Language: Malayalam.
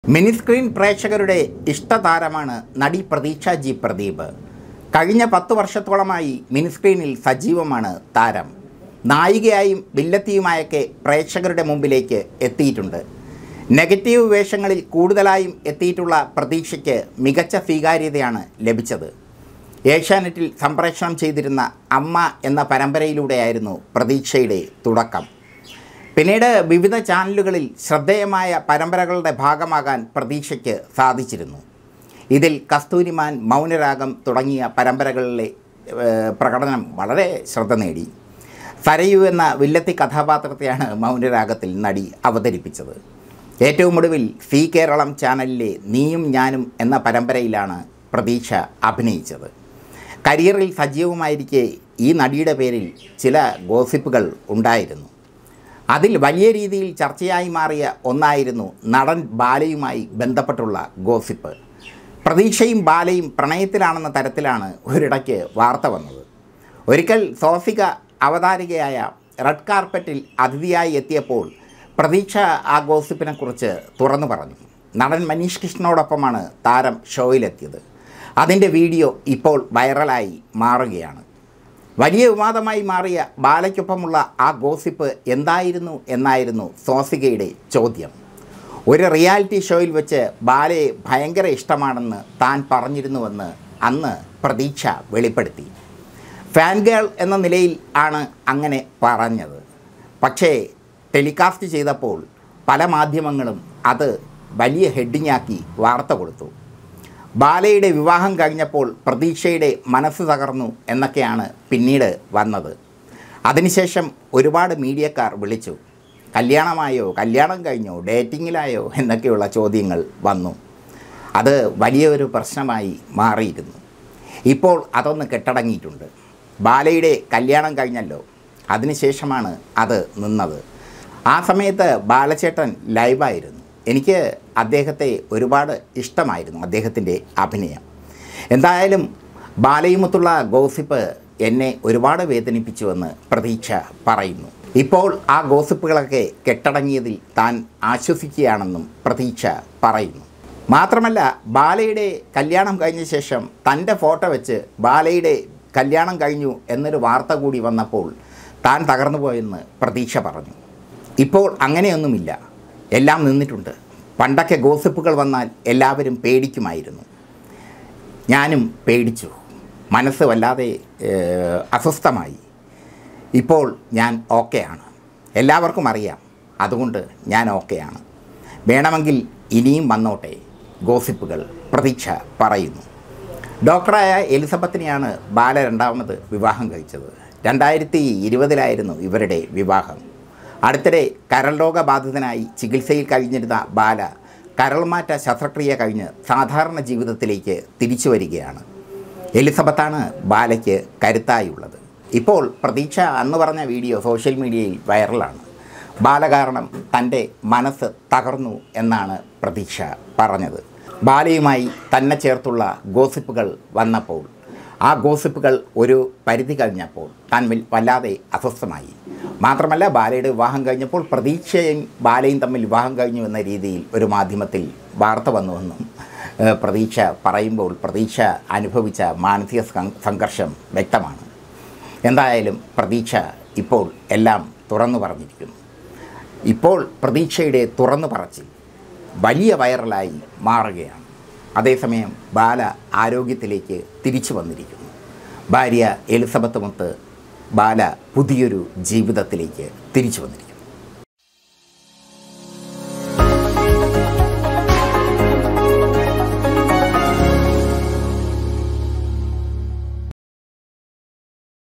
മിനി സ്ക്രീൻ പ്രേക്ഷകരുടെ ഇഷ്ടതാരമാണ് നടി പ്രതീക്ഷ ജി പ്രദീപ് കഴിഞ്ഞ പത്ത് വർഷത്തോളമായി മിനി സ്ക്രീനിൽ സജീവമാണ് താരം നായികയായും വില്ലത്തിയുമായൊക്കെ പ്രേക്ഷകരുടെ മുമ്പിലേക്ക് എത്തിയിട്ടുണ്ട് നെഗറ്റീവ് വേഷങ്ങളിൽ കൂടുതലായും എത്തിയിട്ടുള്ള പ്രതീക്ഷയ്ക്ക് മികച്ച സ്വീകാര്യതയാണ് ലഭിച്ചത് ഏഷ്യാനെറ്റിൽ സംപ്രേഷണം ചെയ്തിരുന്ന അമ്മ എന്ന പരമ്പരയിലൂടെയായിരുന്നു പ്രതീക്ഷയുടെ തുടക്കം പിന്നീട് വിവിധ ചാനലുകളിൽ ശ്രദ്ധേയമായ പരമ്പരകളുടെ ഭാഗമാകാൻ പ്രതീക്ഷയ്ക്ക് സാധിച്ചിരുന്നു ഇതിൽ കസ്തൂരിമാൻ മൗനരാഗം തുടങ്ങിയ പരമ്പരകളിലെ ഏഹ്, പ്രകടനം വളരെ ശ്രദ്ധ നേടി സരയു എന്ന വില്ലത്തി കഥാപാത്രത്തെയാണ് മൗനരാഗത്തിൽ നടി അവതരിപ്പിച്ചത് ഏറ്റവും ഒടുവിൽ സി കേരളം ചാനലിലെ നീയും ഞാനും എന്ന പരമ്പരയിലാണ് പ്രതീക്ഷ അഭിനയിച്ചത് കരിയറിൽ സജീവമായിരിക്കെ ഈ നടിയുടെ പേരിൽ ചില ഗോസിപ്പുകൾ ഉണ്ടായിരുന്നു അതിൽ വലിയ രീതിയിൽ ചർച്ചയായി മാറിയ ഒന്നായിരുന്നു നടൻ ബാലയുമായി ബന്ധപ്പെട്ടുള്ള ഗോസിപ്പ് പ്രതീക്ഷയും ബാലയും പ്രണയത്തിലാണെന്ന തരത്തിലാണ് ഒരിടയ്ക്ക് വാർത്ത വന്നത് ഒരിക്കൽ സോഫിക അവതാരികയായ റെഡ് കാർപ്പറ്റിൽ അതിഥിയായി എത്തിയപ്പോൾ പ്രതീക്ഷ ആ ഗോസിപ്പിനെക്കുറിച്ച് തുറന്നു പറഞ്ഞു നടൻ മനീഷ് കൃഷ്ണനോടൊപ്പമാണ് താരം ഷോയിലെത്തിയത് അതിൻ്റെ വീഡിയോ ഇപ്പോൾ വൈറലായി മാറുകയാണ് വലിയ വിവാദമായി മാറിയ ബാലയ്ക്കൊപ്പമുള്ള ആ ഗോസിപ്പ് എന്തായിരുന്നു എന്നായിരുന്നു സോസികയുടെ ചോദ്യം ഒരു റിയാലിറ്റി ഷോയിൽ വെച്ച് ബാലയെ ഭയങ്കര ഇഷ്ടമാണെന്ന് താൻ പറഞ്ഞിരുന്നുവെന്ന് അന്ന് പ്രതീക്ഷ വെളിപ്പെടുത്തി ഫാൻ ഗേൾ എന്ന നിലയിൽ ആണ് അങ്ങനെ പറഞ്ഞത് പക്ഷേ ടെലികാസ്റ്റ് ചെയ്തപ്പോൾ പല മാധ്യമങ്ങളും അത് വലിയ ഹെഡിങ്ങാക്കി വാർത്ത കൊടുത്തു ബാലയുടെ വിവാഹം കഴിഞ്ഞപ്പോൾ പ്രതീക്ഷയുടെ മനസ്സ് തകർന്നു എന്നൊക്കെയാണ് പിന്നീട് വന്നത് അതിനുശേഷം ഒരുപാട് മീഡിയക്കാർ വിളിച്ചു കല്യാണമായോ കല്യാണം കഴിഞ്ഞോ ഡേറ്റിങ്ങിലായോ എന്നൊക്കെയുള്ള ചോദ്യങ്ങൾ വന്നു അത് വലിയൊരു പ്രശ്നമായി മാറിയിരുന്നു ഇപ്പോൾ അതൊന്ന് കെട്ടടങ്ങിയിട്ടുണ്ട് ബാലയുടെ കല്യാണം കഴിഞ്ഞല്ലോ അതിനുശേഷമാണ് അത് നിന്നത് ആ സമയത്ത് ബാലചേട്ടൻ ലൈവായിരുന്നു എനിക്ക് അദ്ദേഹത്തെ ഒരുപാട് ഇഷ്ടമായിരുന്നു അദ്ദേഹത്തിൻ്റെ അഭിനയം എന്തായാലും ബാലയുമൊത്തുള്ള ഗോസിപ്പ് എന്നെ ഒരുപാട് വേദനിപ്പിച്ചുവെന്ന് പ്രതീക്ഷ പറയുന്നു ഇപ്പോൾ ആ ഗോസിപ്പുകളൊക്കെ കെട്ടടങ്ങിയതിൽ താൻ ആശ്വസിക്കുകയാണെന്നും പ്രതീക്ഷ പറയുന്നു മാത്രമല്ല ബാലയുടെ കല്യാണം കഴിഞ്ഞ ശേഷം തൻ്റെ ഫോട്ടോ വെച്ച് ബാലയുടെ കല്യാണം കഴിഞ്ഞു എന്നൊരു വാർത്ത കൂടി വന്നപ്പോൾ താൻ തകർന്നു പോയെന്ന് പ്രതീക്ഷ പറഞ്ഞു ഇപ്പോൾ അങ്ങനെയൊന്നുമില്ല എല്ലാം നിന്നിട്ടുണ്ട് പണ്ടൊക്കെ ഗോസിപ്പുകൾ വന്നാൽ എല്ലാവരും പേടിക്കുമായിരുന്നു ഞാനും പേടിച്ചു മനസ്സ് വല്ലാതെ ഏഹ്, അസ്വസ്ഥമായി ഇപ്പോൾ ഞാൻ ഓക്കെയാണ് എല്ലാവർക്കും അറിയാം അതുകൊണ്ട് ഞാൻ ഓക്കെയാണ് വേണമെങ്കിൽ ഇനിയും വന്നോട്ടെ ഗോസിപ്പുകൾ പ്രതീക്ഷ പറയുന്നു ഡോക്ടറായ എലിസബത്തിനെയാണ് ബാല രണ്ടാമത് വിവാഹം കഴിച്ചത് രണ്ടായിരത്തി ഇരുപതിലായിരുന്നു ഇവരുടെ വിവാഹം അടുത്തിടെ കരൾ രോഗബാധിതനായി ചികിത്സയിൽ കഴിഞ്ഞിരുന്ന ബാല കരൾമാറ്റ ശസ്ത്രക്രിയ കഴിഞ്ഞ് സാധാരണ ജീവിതത്തിലേക്ക് തിരിച്ചു വരികയാണ് എലിസബത്താണ് ബാലയ്ക്ക് കരുത്തായുള്ളത് ഇപ്പോൾ പ്രതീക്ഷ അന്ന് പറഞ്ഞ വീഡിയോ സോഷ്യൽ മീഡിയയിൽ വൈറലാണ് ബാല കാരണം തൻ്റെ മനസ്സ് തകർന്നു എന്നാണ് പ്രതീക്ഷ പറഞ്ഞത് ബാലയുമായി തന്നെ ചേർത്തുള്ള ഗോസിപ്പുകൾ വന്നപ്പോൾ ആ ഗോസിപ്പുകൾ ഒരു പരിധി കഴിഞ്ഞപ്പോൾ താൻ വൽ- വല്ലാതെ അസ്വസ്ഥമായി മാത്രമല്ല ബാലയുടെ വിവാഹം കഴിഞ്ഞപ്പോൾ പ്രതീക്ഷയും ബാലയും തമ്മിൽ വിവാഹം കഴിഞ്ഞു എന്ന രീതിയിൽ ഒരു മാധ്യമത്തിൽ വാർത്ത വന്നുവെന്നും ഏഹ്, പ്രതീക്ഷ പറയുമ്പോൾ പ്രതീക്ഷ അനുഭവിച്ച മാനസിക സം- സംഘർഷം വ്യക്തമാണ് എന്തായാലും പ്രതീക്ഷ ഇപ്പോൾ എല്ലാം തുറന്നു പറഞ്ഞിരിക്കുന്നു ഇപ്പോൾ പ്രതീക്ഷയുടെ തുറന്നു പറച്ചിൽ വലിയ വൈറലായി മാറുകയാണ് അതേസമയം ബാല ആരോഗ്യത്തിലേക്ക് തിരിച്ചു വന്നിരിക്കുന്നു ഭാര്യ എലിസബത്ത് മൊത്ത് ബാല പുതിയൊരു ജീവിതത്തിലേക്ക് തിരിച്ചു വന്നിരിക്കുന്നു